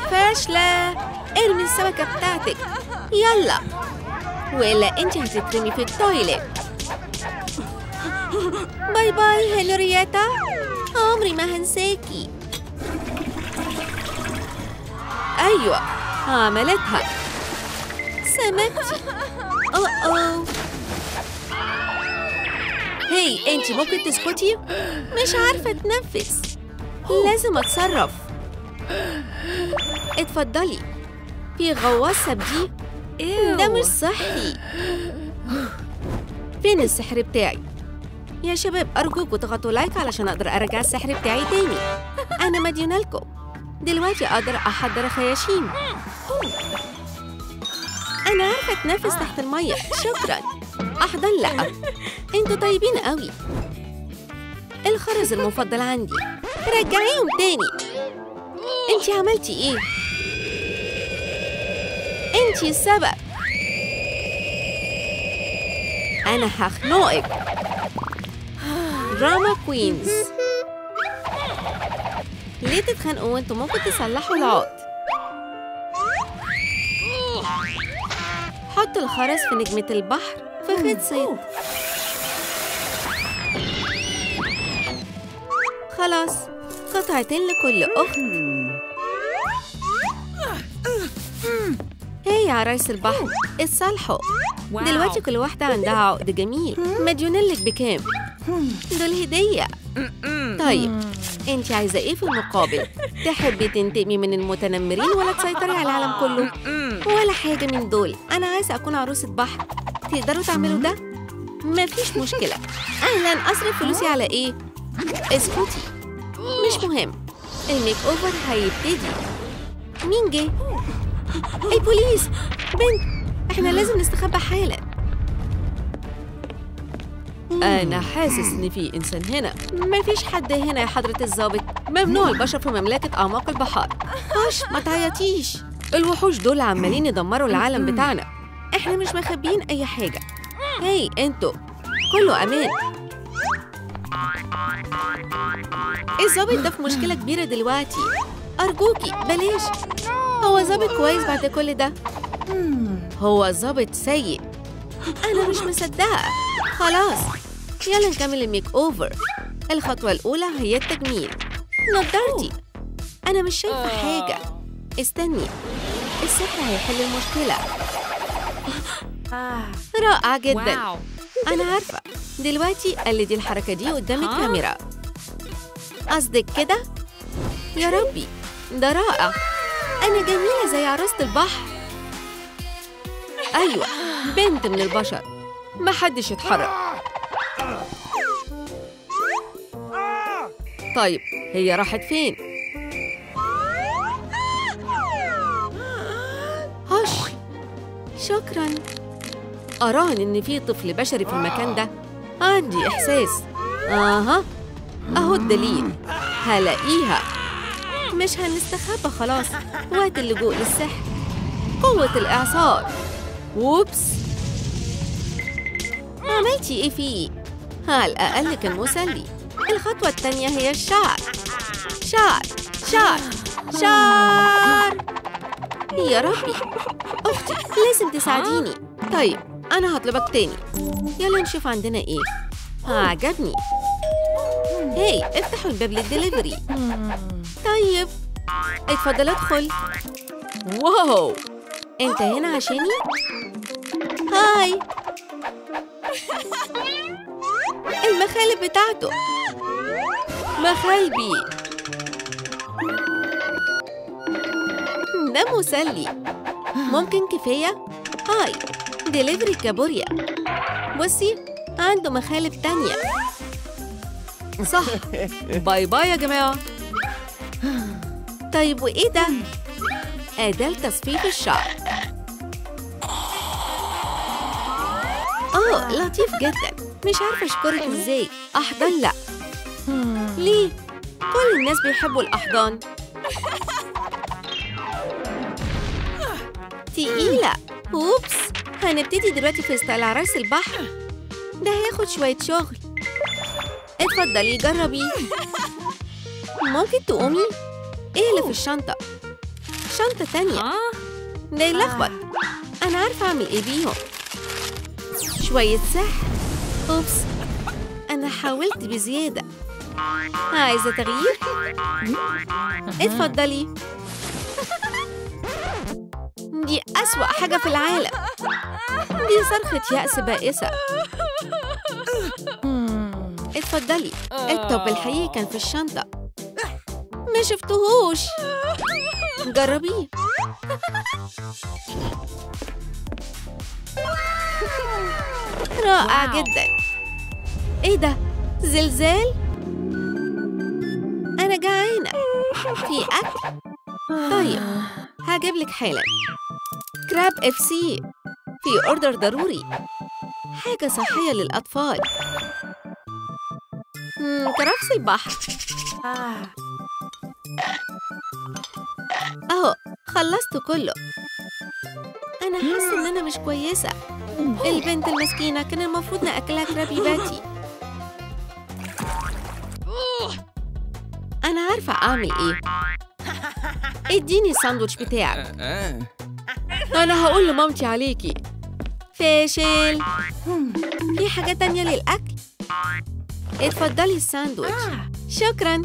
فاشلة ارمي السمكة بتاعتك يلا وإلا انت هتترمي في التويليت باي باي هنرياتا عمري ما هنساكي أيوة عملتها سمكتي أوه أوه هي انت ممكن تسكتي مش عارفة اتنفس لازم اتصرف اتفضلي في غواصة بدي ده مش صحي فين السحر بتاعي يا شباب أرجوكوا تضغطوا لايك علشان أقدر أرجع السحر بتاعي تاني أنا مديونة لكم دلوقتي أقدر أحضر خياشيم أنا عارفة أتنفس تحت المية شكرا أحضن لأ انتوا طيبين قوي الخرز المفضل عندي رجعيهم تاني انتي عملتي ايه انتي السبب انا هخنقك دراما كوينز ليه تتخانقوا وانتوا ممكن تصلحوا العقد حطوا الخرز في نجمة البحر في خيط صيد خلاص قطعتين لكل أخت هي يا عرايس البحر اتصالحوا دلوقتي كل واحدة عندها عقد جميل مديونلك بكام؟ دول هدية طيب انت عايزة ايه في المقابل؟ تحبي تنتقمي من المتنمرين ولا تسيطري على العالم كله؟ ولا حاجة من دول أنا عايزة أكون عروسة بحر تقدروا تعملوا ده؟ مفيش مشكلة أهلا أصرف فلوسي على إيه؟ اسكتي مش مهم الميك أوفر هيبتدي مين جه؟ البوليس بنت احنا لازم نستخبى حالا أنا حاسس إن في إنسان هنا مفيش حد هنا يا حضرة الضابط ممنوع البشر في مملكة أعماق البحار هش ما تعيطيش الوحوش دول عمالين يدمروا العالم بتاعنا احنا مش مخبيين أي حاجة هاي انتوا كله أمان الظابط ده في مشكلة كبيرة دلوقتي أرجوكي بلاش هو ظابط كويس بعد كل ده هو ظابط سيء أنا مش مصدقة خلاص يلا نكمل الميك أوفر الخطوة الأولى هي التجميل نضارتي أنا مش شايفة حاجة استني السحر هيحل المشكلة رائع جدا أنا عارفة دلوقتي قلدي الحركة دي قدام الكاميرا قصدك كده؟ يا ربي ده رائع أنا جميلة زي عروسة البحر أيوة بنت من البشر محدش يتحرك طيب هي راحت فين؟ هش شكرا أراهن إن في طفل بشري في المكان ده عندي إحساس أها أهو الدليل هلاقيها مش هنستخبى خلاص وقت اللجوء للسحر قوة الإعصار ووبس عملتي إيه فيه؟ على الأقل كان مسلي الخطوة التانية هي الشعر شعر شعر شعر يا ربي أختي لازم تساعديني طيب أنا هطلبك تاني يلا نشوف عندنا إيه عجبني هاي افتحوا الباب للدليفري طيب اتفضل ادخل واو انت هنا عشاني هاي المخالب بتاعته مخالبي ده مسلي ممكن كفاية هاي دليفري كابوريا بصي عنده مخالب تانية صح باي باي يا جماعة طيب وإيه ده؟ أداة لتصفيف الشعر آه لطيف جدا مش عارفة أشكرك إزاي أحضان لأ ليه؟ كل الناس بيحبوا الأحضان تقيلة أوبس هنبتدي دلوقتي في ستايل عرايس البحر ده هياخد شوية شغل اتفضلي جربي ممكن تقومي؟ ايه اللي في الشنطة؟ شنطة تانية ده يلخبط أنا عارفة أعمل إيه بيهم شوية سحر أوبس أنا حاولت بزيادة عايزة تغيير؟ اتفضلي دي أسوأ حاجة في العالم دي صرخة يأس بائسة اتفضلي التوب الحقيقي كان في الشنطة ما شفتهوش جربيه رائع واو. جدا ايه ده زلزال انا جعانه في اكل طيب هجيب لك حالا كراب اف سي في اوردر ضروري حاجه صحيه للاطفال مم، كرفس البحر اهو خلصت كله انا حاسه ان انا مش كويسه البنت المسكينه كان المفروض ناكلها كرابي باتي انا عارفه اعمل ايه اديني الساندوتش بتاعك انا هقول لمامتي عليكي فاشل في حاجه تانية للاكل اتفضلي الساندوتش شكرا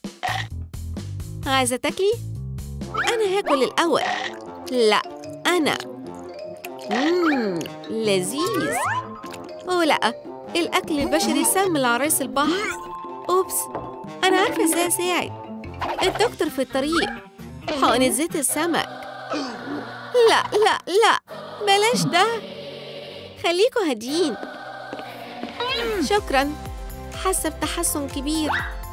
عايزه تاكلي انا هاكل الاول لا انا مم لذيذ أوه لا الأكل البشري سام لعرايس البحر أوبس أنا عارفة إزاي أساعد الدكتور في الطريق حقنة زيت السمك لا لا لا بلاش ده خليكوا هاديين شكرا حاسة بتحسن كبير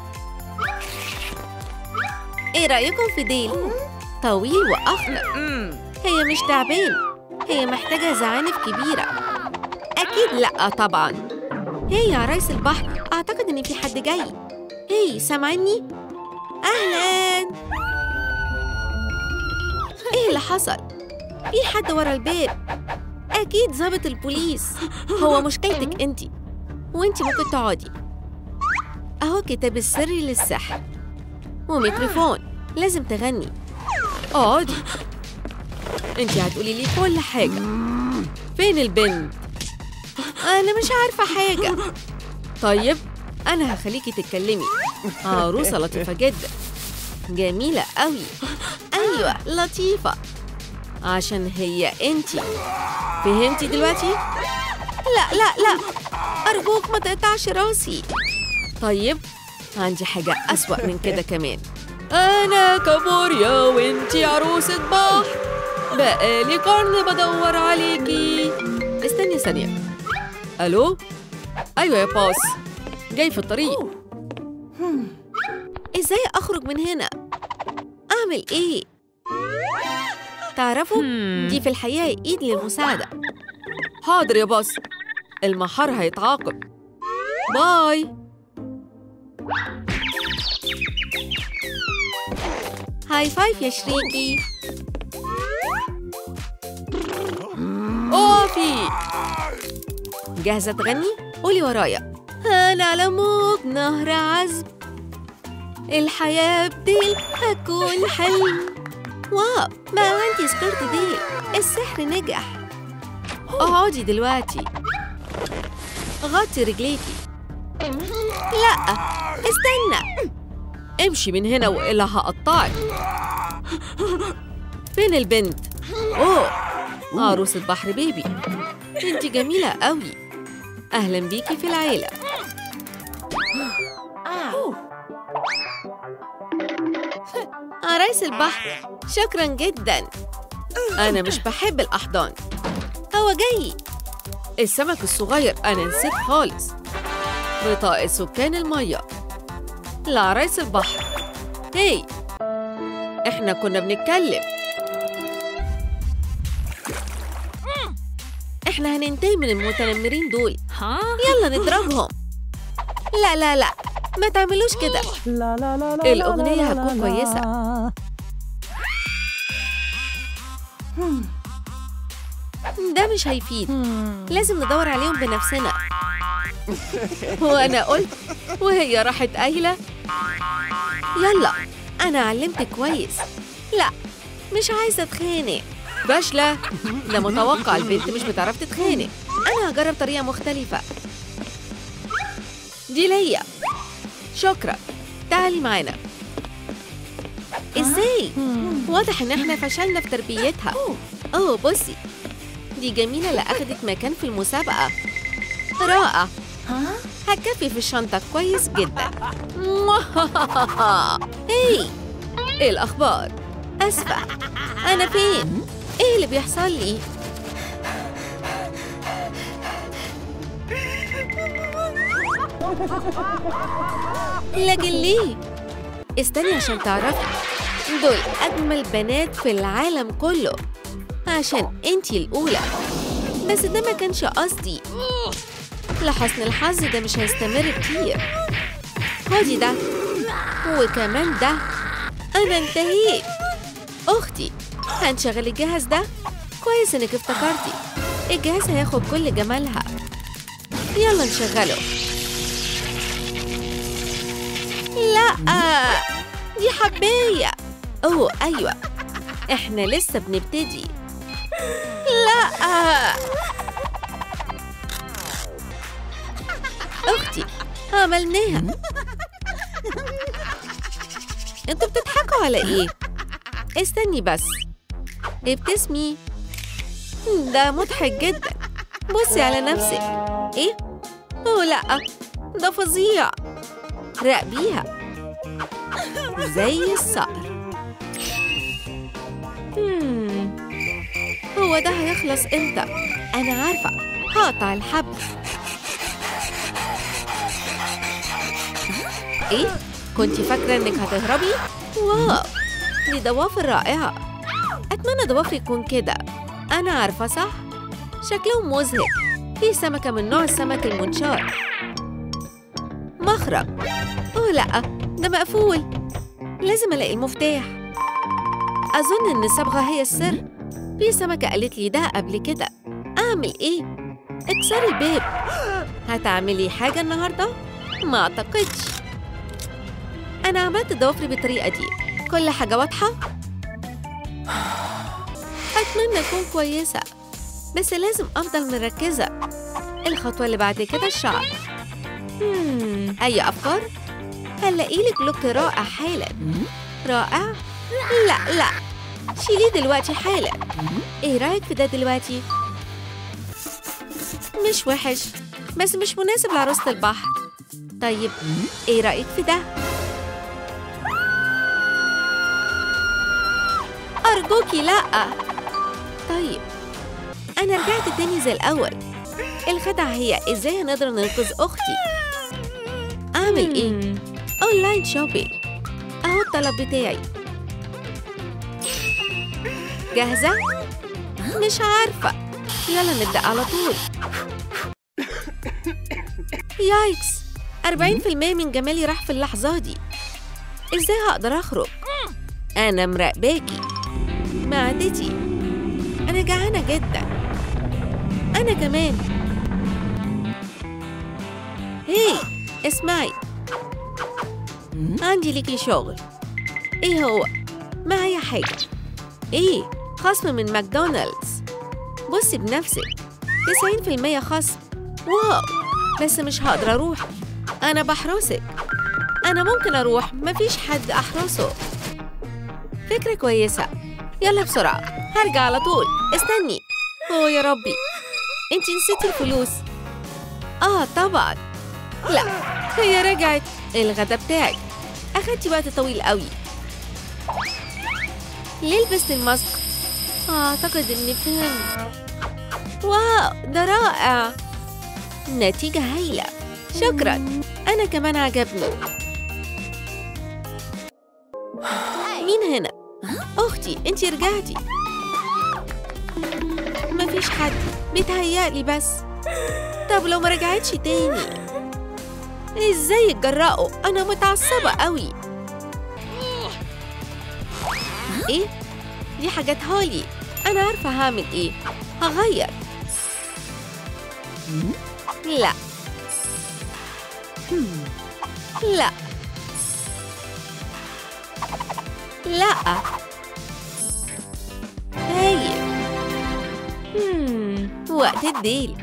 ايه رأيكم في ديل؟ طويل وأخضر هي مش تعبان هي محتاجة زعانف كبيرة أكيد لأ طبعا هي يا عرايس البحر أعتقد إن في حد جاي هي سامعني؟ أهلا إيه اللي حصل؟ في حد ورا الباب أكيد ظابط البوليس هو مشكلتك أنت وأنت ممكن تقعدي أهو كتاب السري للسحر وميكروفون لازم تغني اقعدي انت هتقولي لي كل حاجة فين البنت؟ أنا مش عارفة حاجة طيب أنا هخليكي تتكلمي عروسة لطيفة جدا جميلة قوي أيوة لطيفة عشان هي انتي فهمتي دلوقتي؟ لا لا لا أرجوك ما تقطعش راسي طيب عندي حاجة أسوأ من كده كمان أنا كابوريا وانتي عروسة بحر بقالي قرن بدور عليكي استني ثانية ألو؟ أيوة يا باس جاي في الطريق إزاي أخرج من هنا؟ أعمل إيه؟ تعرفوا دي في الحقيقة إيد للمساعدة حاضر يا باس المحار هيتعاقب باي هاي فايف يا شريكي أوفي جاهزة تغني؟ قولي ورايا أنا على موج نهر عذب الحياة بديل هتكون حلم واو بقى عندي سكرت ديل السحر نجح اقعدي دلوقتي غطي رجليكي لا استنى امشي من هنا والا هقطعك فين البنت اوه عروسة بحر بيبي انت جميلة قوي اهلا بيكي في العيلة عرايس البحر شكرا جدا انا مش بحب الاحضان هو جاي السمك الصغير انا نسيت خالص بطاقة سكان المية لعرايس البحر هي احنا كنا بنتكلم احنا هننتهي من المتنمرين دول ها؟ يلا نضربهم لا لا لا ما تعملوش كده الأغنية هتكون كويسة. ده مش هيفيد لازم ندور عليهم بنفسنا وانا قلت وهي راحت قايله يلا انا علمتك كويس لا مش عايزة اتخانق فاشلة ده متوقع البنت مش بتعرف تتخانق أنا هجرب طريقة مختلفة دي ليا شكرا تعالي معانا ازاي؟ واضح ان احنا فشلنا في تربيتها اوه بصي دي جميلة اللي أخدت مكان في المسابقة رائع هتكفي في الشنطة كويس جدا هي ايه الأخبار؟ أسفة أنا فين؟ ايه اللي بيحصل لي؟ لكن ليه؟ استني عشان تعرفي دول أجمل بنات في العالم كله عشان انتي الأولى بس ده ما كانش قصدي لحسن الحظ ده مش هيستمر كتير خدي ده وكمان ده أنا انتهيت أختي هنشغل الجهاز ده كويس إنك افتكرتي الجهاز هياخد كل جمالها يلا نشغله لا دي حباية أوه أيوة إحنا لسه بنبتدي لا أختي عملناها انتوا بتضحكوا على ايه؟ استني بس ابتسمي ده مضحك جدا بصي على نفسك ايه؟ اوه لا ده فظيع راقبيها زي الصقر مم. هو ده هيخلص امتى؟ أنا عارفة هقطع الحبل إيه؟ كنتي فاكرة إنك هتهربي؟ واو دي ضوافر رائعة أتمنى ضوافري يكون كده أنا عارفة صح؟ شكلهم مزهق في سمكة من نوع السمك المنشار مخرج أوه لأ ده مقفول لازم ألاقي المفتاح أظن إن الصبغة هي السر في سمكة قالت لي ده قبل كده أعمل إيه؟ اكسري الباب هتعملي حاجة النهاردة؟ ما أعتقدش أنا عملت ضوافري بالطريقة دي كل حاجة واضحة؟ أتمنى أكون كويسة بس لازم أفضل مركزة الخطوة اللي بعد كده الشعر مم. أي أفكار؟ هلاقيلك لوك رائع حالا رائع؟ لا لا شيليه دلوقتي حالا ايه رايك في ده دلوقتي مش وحش بس مش مناسب لعروسة البحر طيب ايه رايك في ده ارجوكي لا طيب انا رجعت تاني زي الاول الخدعة هي ازاي هنقدر ننقذ اختي اعمل ايه اونلاين شوبينج اهو الطلب بتاعي جاهزة؟ مش عارفة يلا نبدأ على طول يايكس 40% من جمالي راح في اللحظة دي ازاي هقدر اخرج؟ انا مراقباكي معدتي انا جعانة جدا انا كمان هي اسمعي عندي ليكي شغل ايه هو؟ معايا حاجة ايه؟ خصم من ماكدونالدز بصي بنفسك 90% خصم واو بس مش هقدر اروح انا بحرسك انا ممكن اروح مفيش حد احرسه فكرة كويسة يلا بسرعة هرجع على طول استني اوه يا ربي انتي نسيتي الفلوس اه طبعا لا هي رجعت الغدا بتاعك اخدتي وقت طويل قوي ليه لبست الماسك اعتقد اني فهمت واو ده رائع نتيجة هايلة شكرا أنا كمان عجبني مين هنا؟ أختي أنتي رجعتي مفيش حد بيتهيألي بس طب لو ما رجعتش تاني ازاي يتجرأوا أنا متعصبة قوي ايه؟ دي حاجات هولي أنا عارفة هعمل ايه هغير لا لا وقت الديل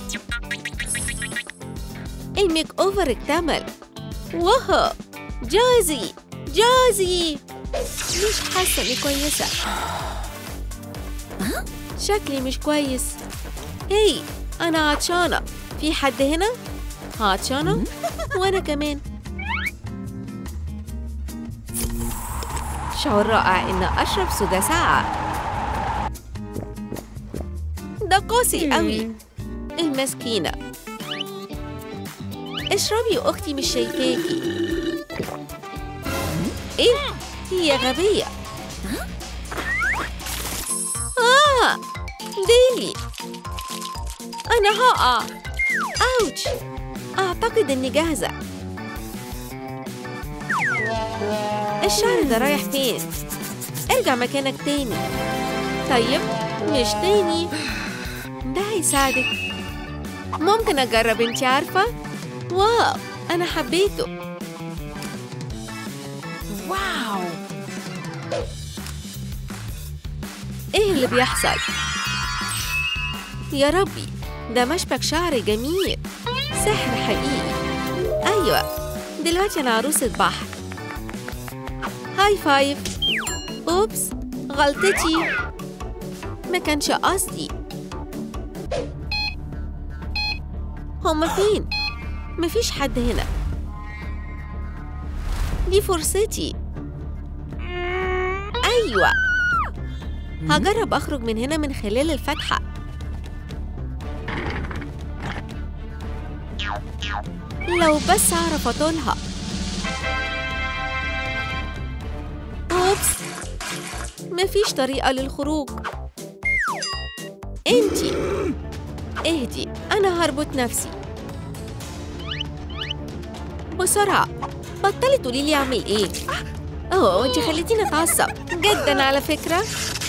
الميك اوفر اكتمل وهو جوزي جوزي مش حاسة اني كويسة شكلي مش كويس هي أنا عطشانة في حد هنا؟ عطشانة؟ وأنا كمان شعور رائع إن أشرب سودا ساقعة ده قاسي قوي المسكينة اشربي أختي مش شايفاكي إيه؟ هي غبية آه ديلي أنا هقع أوتش أعتقد إني جاهزة الشعر ده رايح فين؟ ارجع مكانك تاني طيب مش تاني ده هيساعدك ممكن أجرب انتي عارفة؟ واو أنا حبيته Wow! إيه اللي بيحصل؟ يا ربي ده مشبك شعر جميل سحر حقيقي أيوة دلوقتي أنا عروسة بحر هاي فايف أوبس غلطتي ما كانش قصدي هما فين؟ مفيش حد هنا دي فرصتي أيوة هجرب أخرج من هنا من خلال الفتحة لو بس أعرف أطولها أوبس مفيش طريقة للخروج انتي اهدي أنا هربط نفسي بسرعة بطلي تقولي لي أعمل إيه أوه أنتي خليتيني أتعصب جدا على فكرة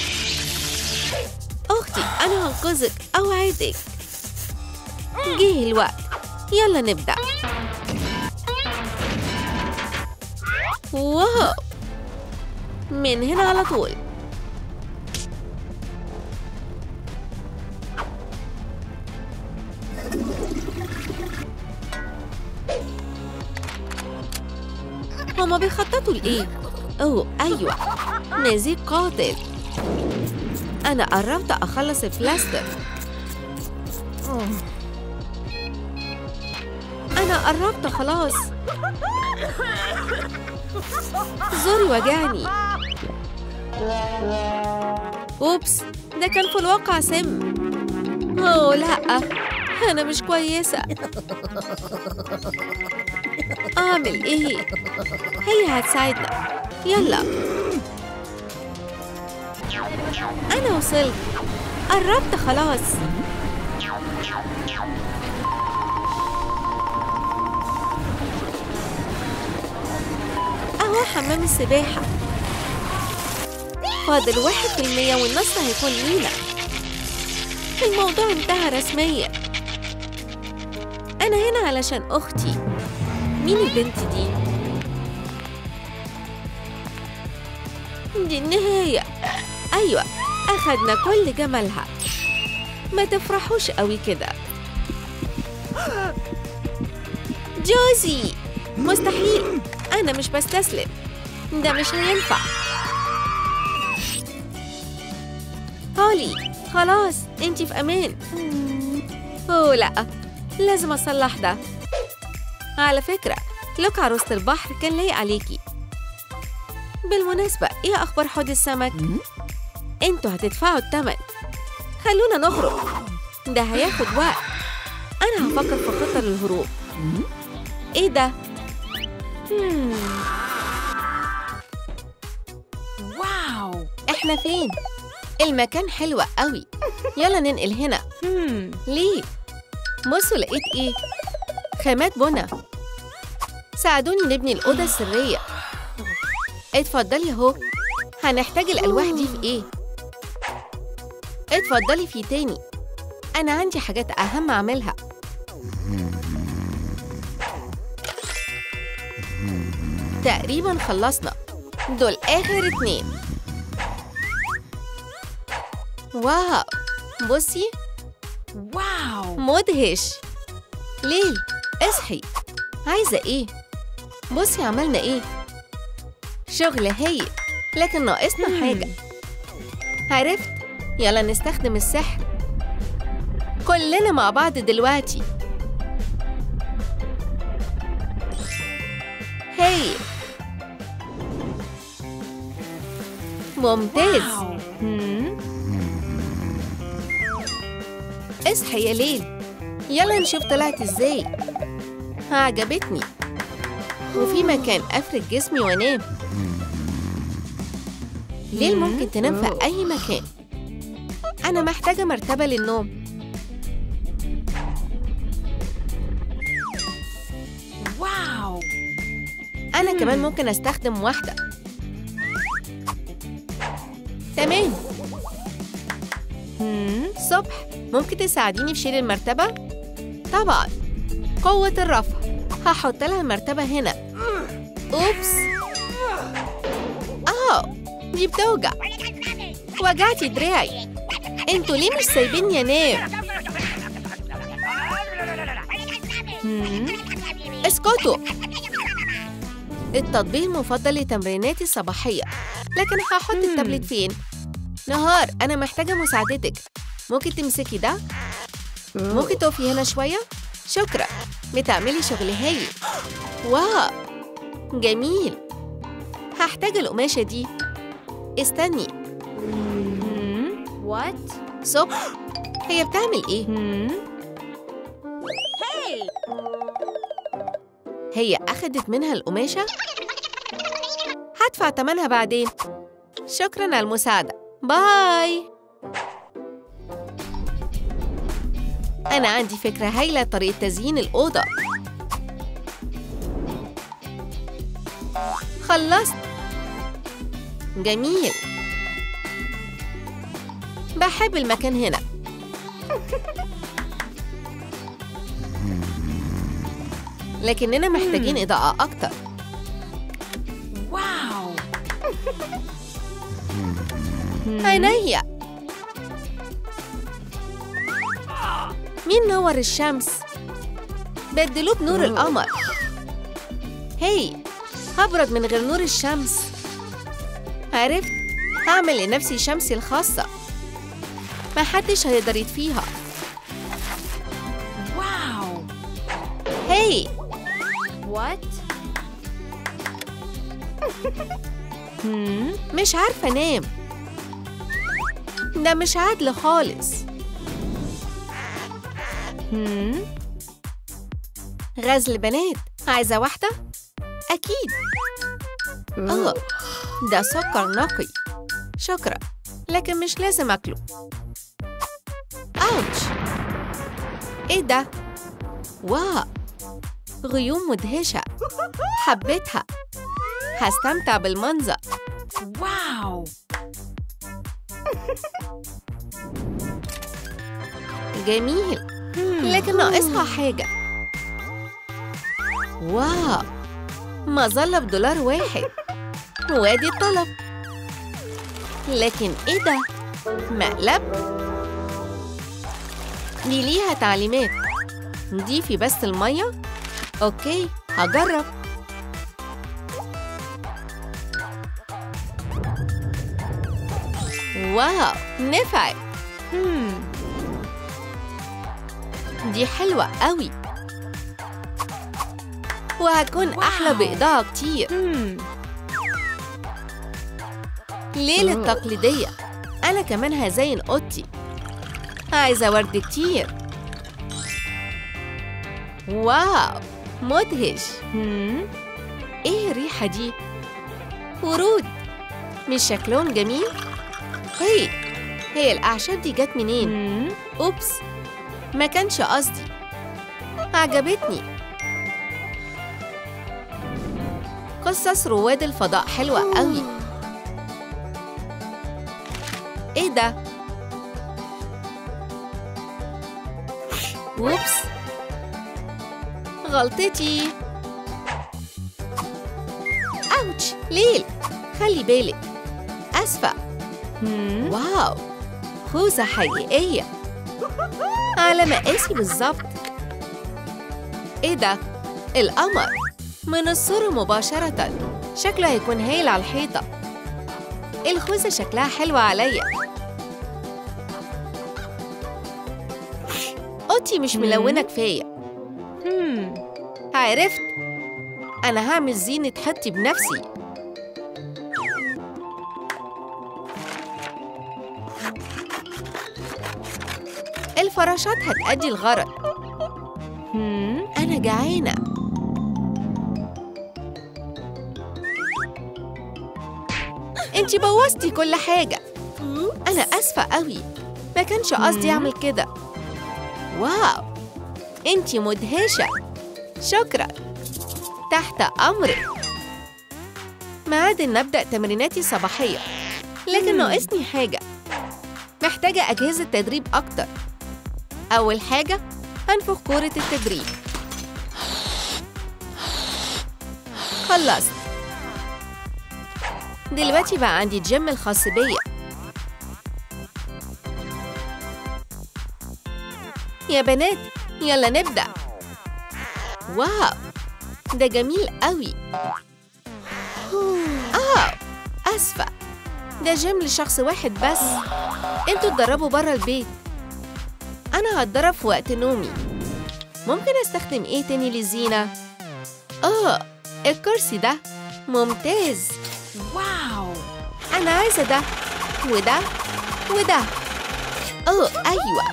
أختي أنا هنقذك أوعدك جه الوقت يلا نبدأ واو من هنا على طول هما بيخططوا لإيه؟ أوه أيوة مزيج قاتل أنا قربت أخلص البلاستر أنا قربت خلاص زوري وجعني أوبس ده كان في الواقع سم أوه لأ أنا مش كويسة أعمل إيه؟ هي هتساعدنا يلا أنا وصلت قربت خلاص أهو حمام السباحة فاضل واحد في المية والنصر هيكون لينا الموضوع انتهى رسميا أنا هنا علشان أختي مين البنت دي؟ دي النهاية أيوة أخدنا كل جمالها ما تفرحوش قوي كده جوزي مستحيل أنا مش بستسلم ده مش هينفع هولي خلاص انتي في أمان أوه لأ لازم أصلح ده على فكرة لوك عروسة البحر كان لايق عليكي بالمناسبة ايه أخبار حوض السمك؟ انتوا هتدفعوا التمن خلونا نخرج ده هياخد وقت أنا هفكر في خطة للهروب ايه ده؟ مم. Wow! احنا فين؟ المكان حلو قوي يلا ننقل هنا Hmm. ليه؟ بصوا لقيت ايه؟ خامات بنا ساعدوني نبني الأوضة السرية اتفضلي اهو هنحتاج الألواح دي في ايه؟ اتفضلي في تاني أنا عندي حاجات أهم أعملها تقريبا خلصنا دول آخر اتنين واو بصي Wow. مدهش ليل اصحي عايزة ايه؟ بصي عملنا ايه؟ شغل هايل لكن ناقصنا حاجة عرفت يلا نستخدم السحر كلنا مع بعض دلوقتي هايل ممتاز Wow. هم؟ اصحي يا ليل يلا نشوف طلعت ازاي عجبتني وفي مكان افرد جسمي وانام ليل ممكن تنام في اي مكان انا محتاجه مرتبه للنوم Wow. انا كمان ممكن استخدم واحده تمام هم، صبح ممكن تساعديني في شيل المرتبة؟ طبعا قوة الرفع هحط لها المرتبة هنا أوبس آه دي بتوجع وجعتي دراعي انتوا ليه مش سايبيني انام؟ هم، اسكتوا التطبيق المفضل لتمريناتي الصباحية لكن هحط التابلت فين؟ نهار أنا محتاجة مساعدتك ممكن تمسكي ده؟ ممكن تقفي هنا شوية؟ شكرا بتعملي شغل هايل واو جميل هحتاج القماشة دي استني What? صبح هي بتعمل ايه؟ هي أخدت منها القماشة؟ هدفع تمنها بعدين شكرا على المساعدة باي أنا عندي فكرة هايلة طريقة تزيين الأوضة خلصت جميل بحب المكان هنا لكننا محتاجين إضاءة أكتر Wow. عينيا مين نور الشمس؟ بدلوه بنور القمر هي هبرد من غير نور الشمس عرفت هعمل لنفسي شمسي الخاصة محدش هيقدر يطفيها Wow. هي What? هم؟ مش عارفة أنام ده مش عدل خالص هم؟ غزل بنات عايزة واحدة؟ أكيد آه ده سكر نقي شكرا لكن مش لازم أكله أوتش إيه ده؟ واو غيوم مدهشة حبيتها هستمتع بالمنظر Wow. جميل لكن ناقصها حاجة واو مظلة بدولار واحد وادي الطلب لكن ايه ده؟ مقلب؟ دي ليها تعليمات ضيفي بس المية اوكي هجرب واو نفعت دي حلوة قوي وهتكون أحلى واو. بإضاءة كتير ليلة التقليدية أنا كمان هزين أوضتي عايزة ورد كتير واو مدهش إيه الريحة دي؟ ورود مش شكلهم جميل؟ هي هي الأعشاب دي جت منين؟ أوبس ما كانش قصدي عجبتني قصص رواد الفضاء حلوة قوي ايه ده؟ ووبس غلطتي اوتش ليل خلي بالك اسفة واو خوذة حقيقية على مقاسي بالظبط ايه ده القمر من الصورة مباشرة شكله هيكون هايل على الحيطة الخوذة شكلها حلوة عليا اوضتي مش ملونة كفاية Hmm. عرفت أنا هعمل زينة حطي بنفسي الفراشات هتأدي الغرض Hmm. أنا جعانة انتي بوظتي كل حاجة أنا آسفة قوي ما كانش قصدي أعمل كده واو انتي مدهشة شكرا تحت أمرك ميعاد إن أبدأ تمريناتي الصباحية لكن ناقصني حاجة محتاجة أجهزة تدريب أكتر أول حاجة أنفخ كورة التدريب خلصت دلوقتي بقى عندي الجيم الخاص بيا يا بنات يلا نبدأ واو ده جميل قوي آه أسفة ده جيم لشخص واحد بس انتوا اتدربوا بره البيت أنا هتدرب في وقت نومي ممكن أستخدم إيه تاني للزينة؟ آه الكرسي ده ممتاز Wow. أنا عايزة ده وده وده أوه أيوة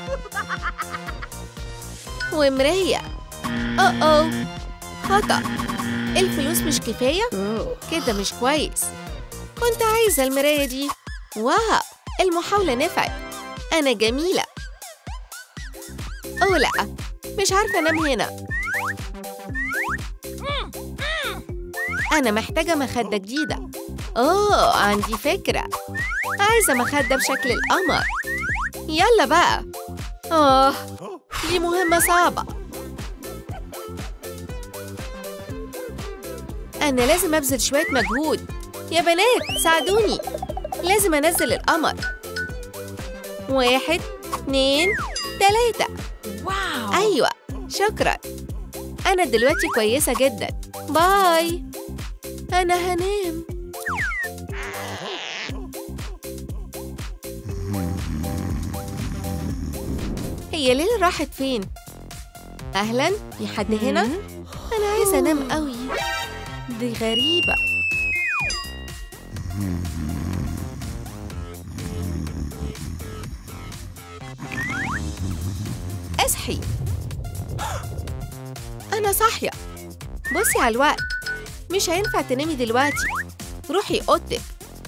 ومراية أوه أوه خطأ الفلوس مش كفاية؟ كده مش كويس كنت عايزة المراية دي واو المحاولة نفعت أنا جميلة أوه لأ مش عارفة أنام هنا أنا محتاجة مخدة جديدة أوه عندي فكرة عايزة مخدة بشكل القمر يلا بقى آه دي مهمة صعبة أنا لازم أبذل شوية مجهود يا بنات ساعدوني لازم أنزل القمر واحد اتنين تلاتة Wow. أيوة شكرا أنا دلوقتي كويسة جدا باي أنا هنام هي ليلى راحت فين؟ أهلا في حد هنا؟ أنا عايزة أنام قوي دي غريبة اصحي أنا صاحية بصي على الوقت مش هينفع تنامي دلوقتي روحي أوضتك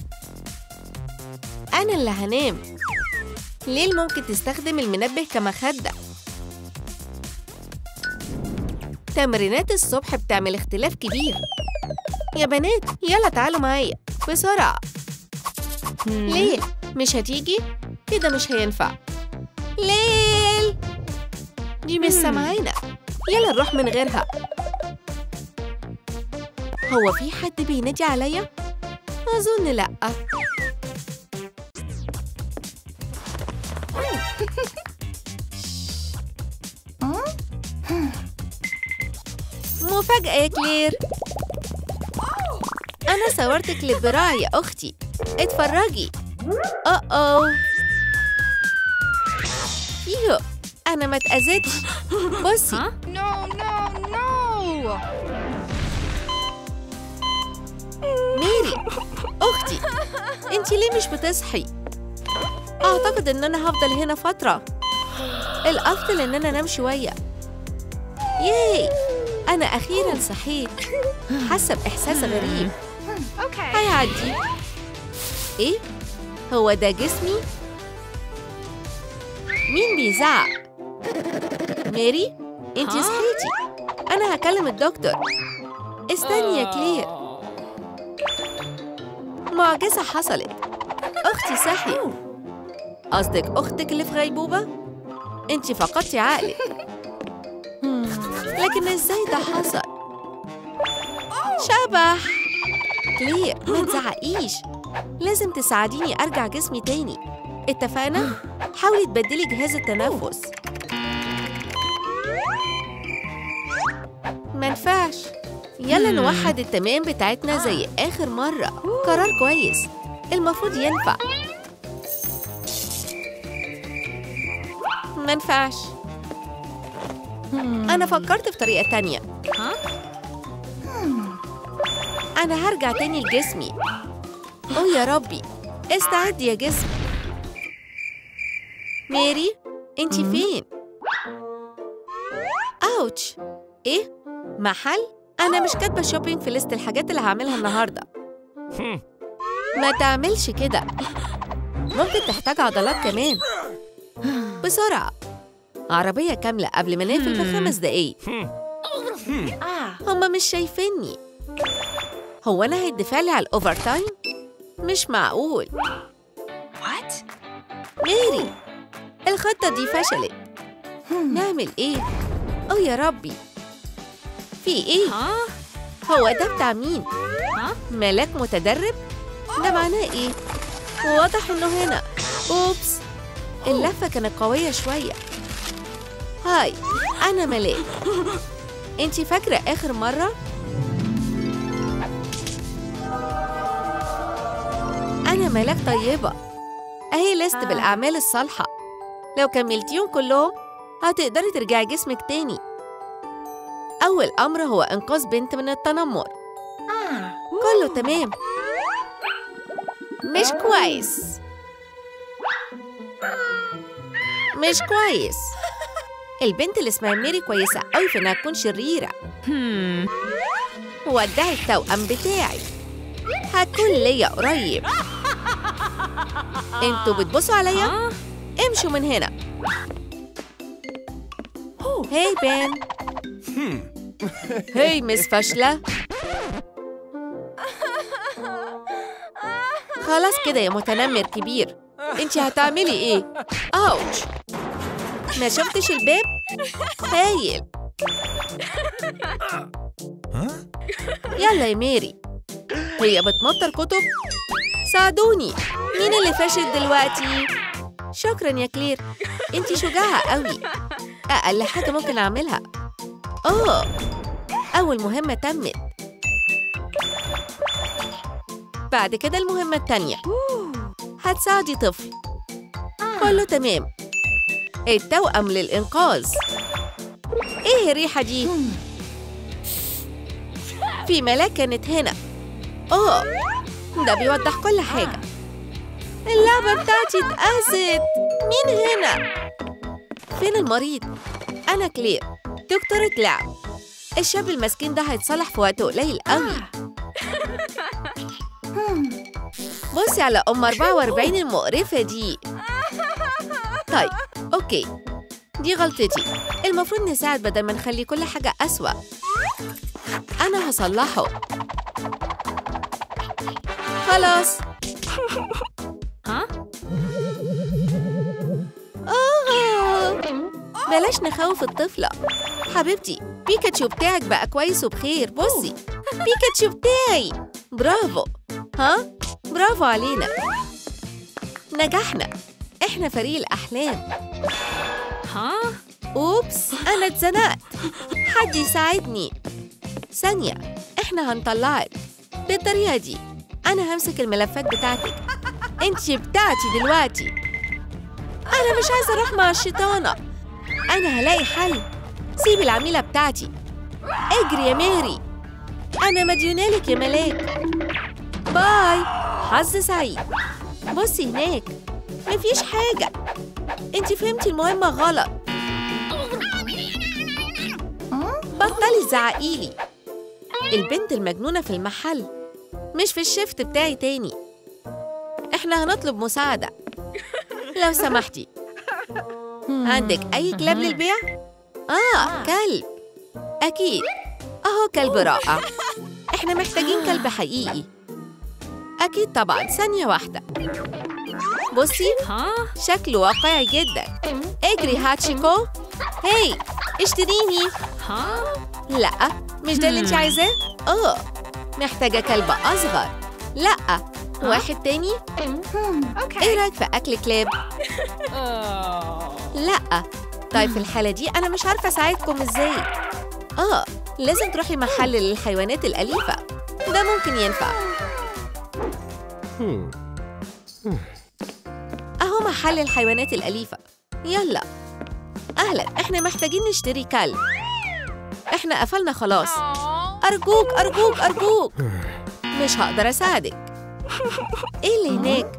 أنا اللي هنام ليل ممكن تستخدم المنبه كمخدة تمرينات الصبح بتعمل اختلاف كبير يا بنات يلا تعالوا معايا بسرعة ليل مش هتيجي؟ كده مش هينفع ليل دي مش مم. سامعانا يلا نروح من غيرها هو في حد بينادي عليا؟ أظن لأ مفاجأة يا كلير أنا صورت كليب براعي يا أختي اتفرجي أوه أوه يو أنا ما اتأذيتش بصي Huh? No, no, no. ميري أختي أنتي ليه مش بتصحي؟ أعتقد إن أنا هفضل هنا فترة الأفضل إن أنا أنام شوية ياي أنا أخيرا صحيت حاسة بإحساس غريب Okay. هيعدي إيه؟ هو ده جسمي؟ مين بيزعق؟ ميري؟ أنتي ها؟ صحيتي أنا هكلم الدكتور استني يا كلير معجزة حصلت أختي صحيت قصدك أختك اللي في غيبوبة؟ أنتي فقدتي عقلك لكن إزاي ده حصل؟ شبح كلير ما تزعقيش لازم تساعديني أرجع جسمي تاني اتفقنا؟ حاولي تبدلي جهاز التنفس منفعش يلا Hmm. نوحد التمام بتاعتنا زي آخر مرة قرار كويس المفروض ينفع منفعش أنا فكرت في طريقة تانية Huh? أنا هرجع تاني لجسمي أوه يا ربي استعد يا جسم ماري انتي فين؟ أوتش إيه؟ محل؟ أنا مش كاتبة شوبينج في ليست الحاجات اللي هعملها النهاردة ما تعملش كده ممكن تحتاج عضلات كمان بسرعة عربية كاملة قبل ما نقفل في Hmm. خمس دقايق Ah. هما مش شايفيني هو أنا هيدفع لي على الأوفر تايم؟ مش معقول What? ميري الخطة دي فشلت نعمل إيه؟ أو يا ربي في إيه؟ Huh? هو ده بتاع مين؟ ها؟ ملاك متدرب؟ ده معناه إيه؟ واضح إنه هنا أوبس اللفة كانت قوية شوية هاي أنا ملاك أنتي فاكرة آخر مرة؟ أنا ملاك طيبة أهي ليست آه. بالأعمال الصالحة لو كملتيهم كلهم هتقدري ترجعي جسمك تاني أول أمر هو إنقاذ بنت من التنمر Ah. كله تمام مش كويس مش كويس البنت اللي اسمها ميري كويسة أوي في إنها تكون شريرة Hmm. ودعي التوأم بتاعي هتكون ليا قريب انتوا بتبصوا عليا Huh? امشوا من هنا هاي بان هاي مس فاشلة خلاص كده يا متنمر كبير انتي هتعملي ايه؟ اوتش ما شفتش الباب؟ هايل يلا يا ميري هي بتمطر كتب؟ ساعدوني مين اللي فاشل دلوقتي؟ شكرا يا كلير انتي شجاعة قوي أقل حاجة ممكن أعملها أوه أول مهمة تمت بعد كده المهمة التانية هتساعدي طفل كله تمام التوأم للإنقاذ إيه الريحة دي؟ في ملاك كانت هنا أوه ده بيوضح كل حاجة اللعبة بتاعتي اتقست مين هنا؟ فين المريض؟ أنا كلير دكتورة لعب الشاب المسكين ده هيتصلح في وقت قليل قوي بصي على أم 44 المقرفة دي طيب أوكي دي غلطتي المفروض نساعد بدل ما نخلي كل حاجة أسوأ أنا هصلحه خلاص Huh? آه بلاش نخوف الطفلة حبيبتي بيكاتشو بتاعك بقى كويس وبخير بصي بيكاتشو بتاعي برافو ها برافو علينا نجحنا احنا فريق الأحلام Huh? أوبس أنا اتزنقت حد يساعدني ثانية إحنا هنطلعك بالطريقة دي أنا همسك الملفات بتاعتك أنت بتاعتي دلوقتي أنا مش عايزة أروح مع الشيطانة أنا هلاقي حل سيب العميلة بتاعتي اجري يا ماري أنا مديونالك يا ملاك باي حظ سعيد بصي هناك مفيش حاجة انت فهمتي المهمة غلط بطلي تزعقيلي البنت المجنونة في المحل مش في الشفت بتاعي تاني احنا هنطلب مساعدة لو سمحتي عندك أي كلاب للبيع؟ آه كلب أكيد أهو كلب رائع احنا محتاجين كلب حقيقي أكيد طبعا ثانية واحدة بصي Huh? شكله واقعي جدا اجري هاتشيكو هاي اشتريني Huh? لا مش ده اللي انت Hmm. عايزاه اه محتاجه كلب اصغر لا واحد تاني Okay. ايه رايك في اكل كلاب لا طيب في الحالة دي أنا مش عارفة أساعدكم إزاي آه لازم تروحي محل للحيوانات الأليفة ده ممكن ينفع أهو محل الحيوانات الأليفة يلا أهلا إحنا محتاجين نشتري كلب إحنا قفلنا خلاص أرجوك أرجوك أرجوك مش هقدر أساعدك إيه اللي هناك؟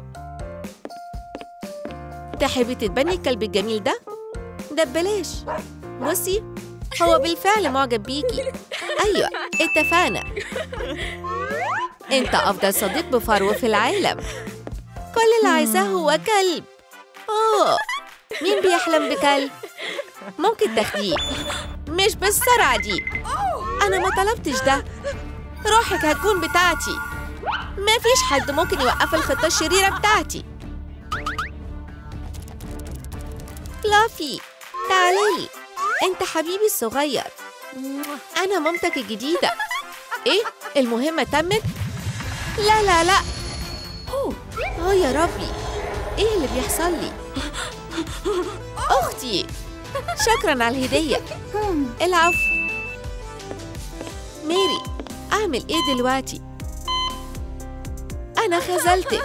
تحبي تتبني الكلب الجميل ده؟ ده ببلاش بصي هو بالفعل معجب بيكي أيوة اتفقنا أنت أفضل صديق بفرو في العالم كل اللي عايزاه هو كلب أوه مين بيحلم بكلب؟ ممكن تاخديه مش بالسرعة دي أنا ما طلبتش ده روحك هتكون بتاعتي مفيش حد ممكن يوقف الخطة الشريرة بتاعتي فلافي تعالي انت حبيبي الصغير انا مامتك الجديدة ايه المهمة تمت لا لا لا اه يا ربي ايه اللي بيحصل لي اختي شكرا على الهدية العفو ميري اعمل ايه دلوقتي انا خذلتك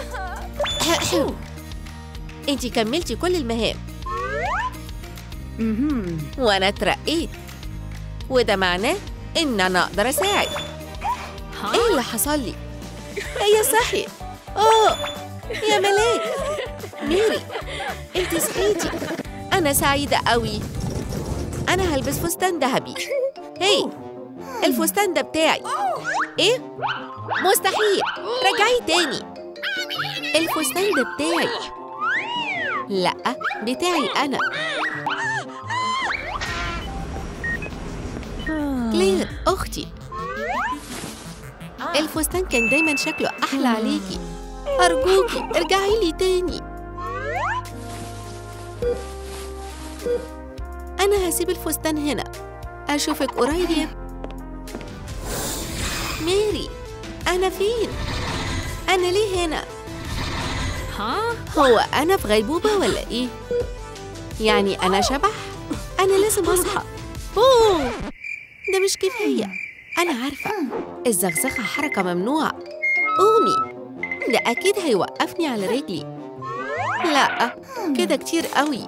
انتي كملتي كل المهام وانا اترقيت وده معناه ان انا اقدر اساعد ايه اللي حصل لي هي صحي اوه يا ملاك ميري انت صحيتي انا سعيده قوي انا هلبس فستان ذهبي هي الفستان ده بتاعي ايه مستحيل رجعي تاني الفستان ده بتاعي لا بتاعي انا كلير أختي الفستان كان دايما شكله أحلى عليكي أرجوكي ارجعي لي تاني أنا هسيب الفستان هنا أشوفك قريب ميري أنا فين؟ أنا ليه هنا؟ ها هو أنا في غيبوبة ولا إيه؟ يعني أنا شبح؟ أنا لازم أصحى أوه ده مش كفاية أنا عارفة الزغزغة حركة ممنوعة قومي ده أكيد هيوقفني على رجلي لا كده كتير قوي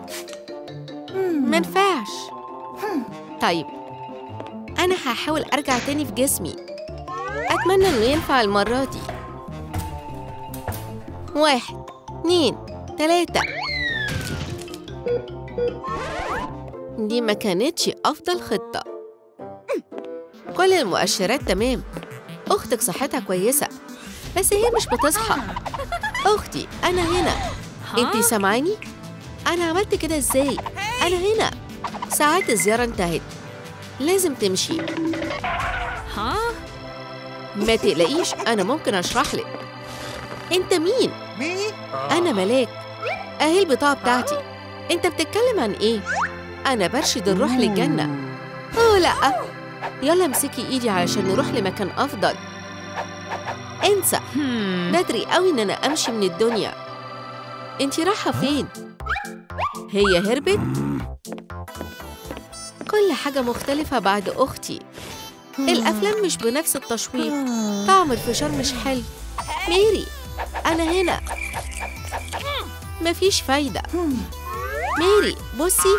منفعش طيب أنا هحاول أرجع تاني في جسمي أتمنى إنه ينفع المرة دي واحد اتنين تلاتة دي ما كانتش أفضل خطة كل المؤشرات تمام أختك صحتها كويسة بس هي مش بتصحى أختي أنا هنا أنتي سامعاني؟ أنا عملت كده إزاي؟ أنا هنا ساعات الزيارة انتهت لازم تمشي ها ما تقلقيش أنا ممكن أشرح لك أنت مين؟ أنا ملاك أهي البطاقة بتاعتي أنت بتتكلم عن إيه؟ أنا برشد الروح للجنة أوه لأ يلا امسكي إيدي علشان نروح لمكان أفضل انسى هم. بدري قوي إن أنا أمشي من الدنيا أنتي رايحة فين؟ هي هربت؟ كل حاجة مختلفة بعد أختي الأفلام مش بنفس التشويق طعم الفشار مش حلو ميري أنا هنا مفيش فايدة ميري بصي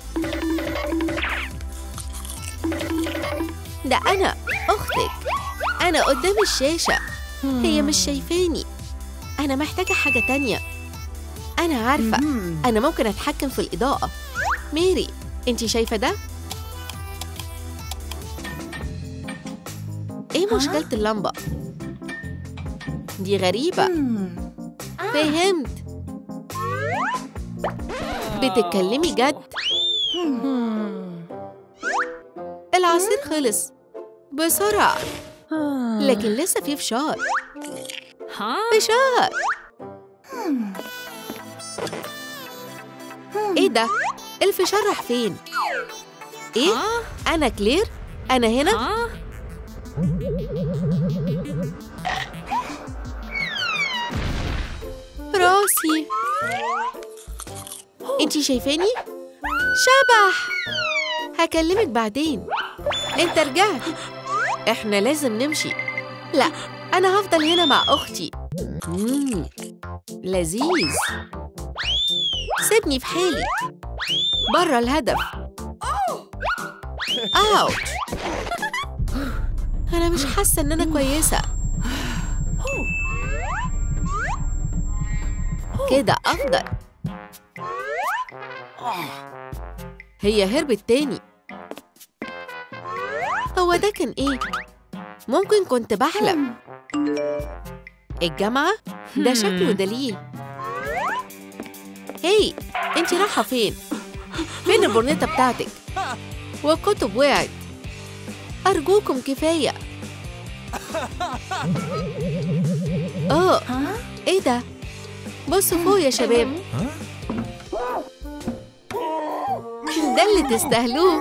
ده أنا أختك أنا قدام الشاشة هي مش شايفاني أنا محتاجة حاجة تانية أنا عارفة أنا ممكن أتحكم في الإضاءة ميري أنتي شايفة ده؟ إيه مشكلة اللمبة؟ دي غريبة فهمت بتتكلمي جد العصير خلص بسرعة لكن لسه في فشار ها فشار ايه ده الفشار راح فين ايه ها انا كلير انا هنا ها راسي انتي شايفاني؟ شبح هكلمك بعدين انت رجعت احنا لازم نمشي لا انا هفضل هنا مع اختي مم. لذيذ سيبني في حالي برا الهدف اوت انا مش حاسه ان انا كويسه كده افضل هي هربت تاني هو ده كان ايه ممكن كنت بحلم الجامعه ده شكله دليل هي انت رايحه فين فين البورنيطه بتاعتك والكتب وقعت ارجوكم كفايه اه ايه ده بصوا فوق يا شباب ده اللي تستاهلوه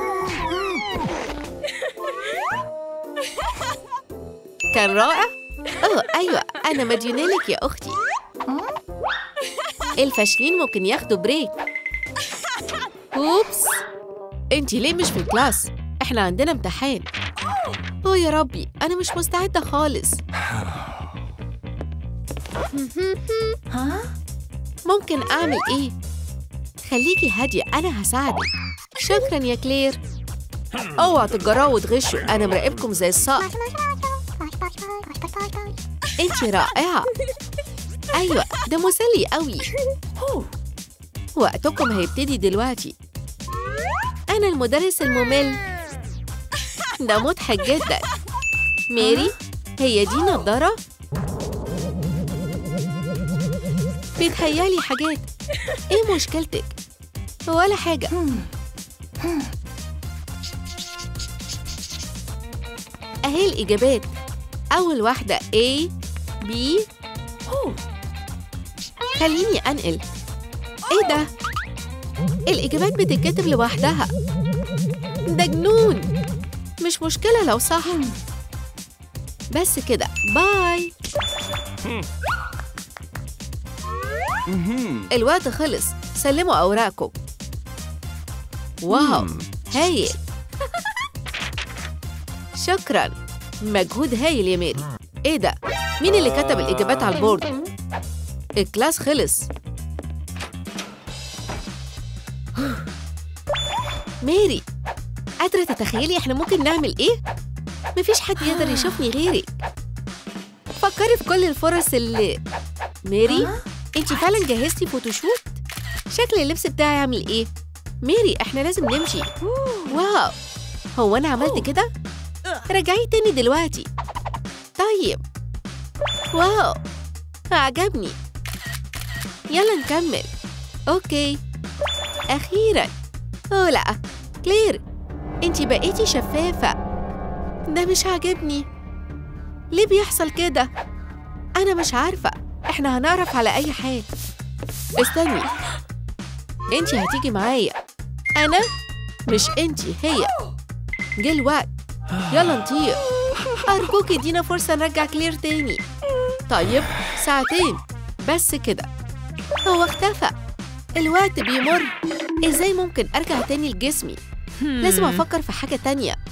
كان رائع اه ايوه انا مديونة لك يا اختي الفاشلين ممكن ياخدوا بريك اوبس انتي ليه مش في الكلاس احنا عندنا امتحان اوه يا ربي انا مش مستعده خالص ممكن اعمل ايه خليكي هاديه انا هساعدك شكرا يا كلير اوعى تتجرأوا وتغشوا انا مراقبكم زي الصقر انتي رائعه ايوه ده مسلي قوي وقتكم هيبتدي دلوقتي انا المدرس الممل ده مضحك جدا ماري هي دي نضاره بتهيالي حاجات ايه مشكلتك ولا حاجه اهي الاجابات اول واحده A B خليني انقل ايه ده الاجابات بتتكتب لوحدها ده جنون مش مشكله لو صح بس كده باي الوقت خلص سلموا اوراقكم واو هايل شكرا مجهود هايل يا ماري ايه ده مين اللي كتب الاجابات على البورد الكلاس خلص ماري قادرة تتخيلي احنا ممكن نعمل ايه؟ مفيش حد يقدر يشوفني غيرك فكري في كل الفرص اللي ماري انت فعلا جهزتي فوتوشوت؟ شكل اللبس بتاعي عامل ايه؟ ماري احنا لازم نمشي واو هو انا عملت كده؟ رجعي تاني دلوقتي طيب واو عجبني يلا نكمل اوكي اخيرا اوه لا كلير انتي بقيتي شفافة ده مش عاجبني ليه بيحصل كده انا مش عارفة احنا هنعرف على اي حال استني انتي هتيجي معايا انا مش انتي هي جه الوقت يلا نطير ارجوك ادينا فرصة نرجع كلير تاني طيب ساعتين بس كده هو اختفى الوقت بيمر ازاي ممكن ارجع تاني لجسمي لازم افكر في حاجة تانية